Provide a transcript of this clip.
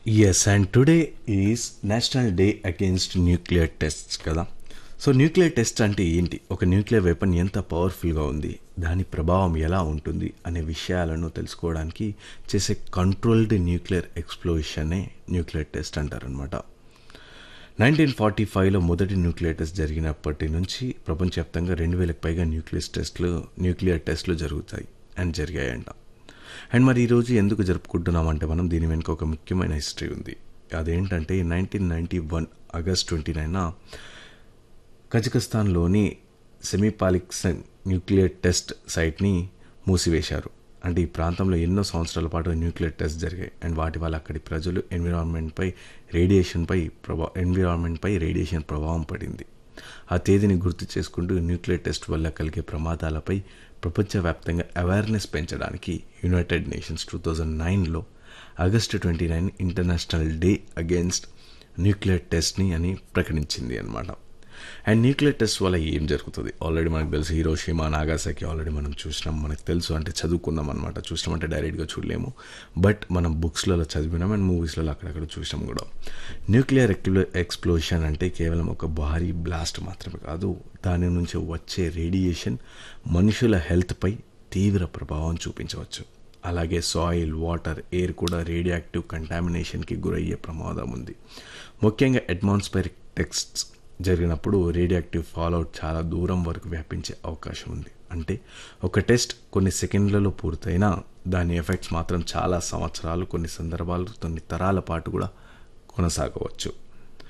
yes and today is national day against nuclear tests కదా so nuclear test అంటే ఏంటి ఒక న్యూక్లియర్ వెపన్ ఎంత పవర్ఫుల్గా ఉంది దాని ప్రభావం ఎలా ఉంటుంది అనే విషయాలను తెలుసుకోవడానికి చేసే కంట్రోల్డ్ న్యూక్లియర్ ఎక్స్ప్లోషనే న్యూక్లియర్ టెస్ట్ అంటారనమాట నైన్టీన్ ఫార్టీ ఫైవ్లో మొదటి న్యూక్లియర్ టెస్ట్ జరిగినప్పటి నుంచి ప్రపంచవ్యాప్తంగా రెండు వేలకు పైగా న్యూక్లియస్ టెస్ట్లు న్యూక్లియర్ టెస్ట్లు జరుగుతాయి అండ్ జరిగాయంట అండ్ మరి ఈరోజు ఎందుకు జరుపుకుంటున్నామంటే మనం దీని వెనుక ఒక ముఖ్యమైన హిస్టరీ ఉంది అదేంటంటే nineteen ninety one August twenty nine కజకస్తాన్లోని సెమీపాలిక్సన్ న్యూక్లియర్ టెస్ట్ సైట్ని మూసివేశారు అంటే ఈ ప్రాంతంలో ఎన్నో సంవత్సరాల పాటు న్యూక్లియర్ టెస్ట్ జరిగాయి అండ్ వాటి వల్ల అక్కడి ప్రజలు ఎన్విరాన్మెంట్పై రేడియేషన్పై ప్రభా ఎన్విరాన్మెంట్పై రేడియేషన్ ప్రభావం పడింది ఆ తేదీని గుర్తు చేసుకుంటూ న్యూక్లియర్ టెస్ట్ వల్ల కలిగే ప్రమాదాలపై ప్రపంచవ్యాప్తంగా అవేర్నెస్ పెంచడానికి యునైటెడ్ నేషన్స్ టూ థౌజండ్ నైన్లో August twenty nine international day against nuclear టెస్ట్ని అని ప్రకటించింది అనమాట అండ్ న్యూక్లియర్ టెస్ట్ వల్ల ఏం జరుగుతుంది ఆల్రెడీ మనకు తెలుసు హీరోషిమా నాగాసాకి ఆల్రెడీ మనం చూసినాం మనకు తెలుసు అంటే చదువుకున్నాం అనమాట చూసినాం అంటే డైరెక్ట్గా చూడలేము బట్ మనం బుక్స్లలో చదివినాం అండ్ మూవీస్లలో అక్కడక్కడ చూసినాం కూడా న్యూక్లియర్ ఎక్స్ప్లోషన్ అంటే కేవలం ఒక భారీ బ్లాస్ట్ మాత్రమే కాదు దాని నుంచి వచ్చే రేడియేషన్ మనుషుల హెల్త్పై తీవ్ర ప్రభావం చూపించవచ్చు అలాగే సాయిల్ వాటర్ ఎయిర్ కూడా రేడియాక్టివ్ కంటామినేషన్కి గురయ్యే ప్రమాదం ఉంది ముఖ్యంగా అట్మాస్ఫియరిక్ టెక్స్ట్స్ జరిగినప్పుడు రేడియాక్టివ్ ఫాల్అవుట్ చాలా దూరం వరకు వ్యాపించే అవకాశం ఉంది అంటే ఒక టెస్ట్ కొన్ని సెకండ్లలో పూర్తయినా దాని ఎఫెక్ట్స్ మాత్రం చాలా సంవత్సరాలు కొన్ని సందర్భాలు కొన్ని తరాల పాటు కూడా కొనసాగవచ్చు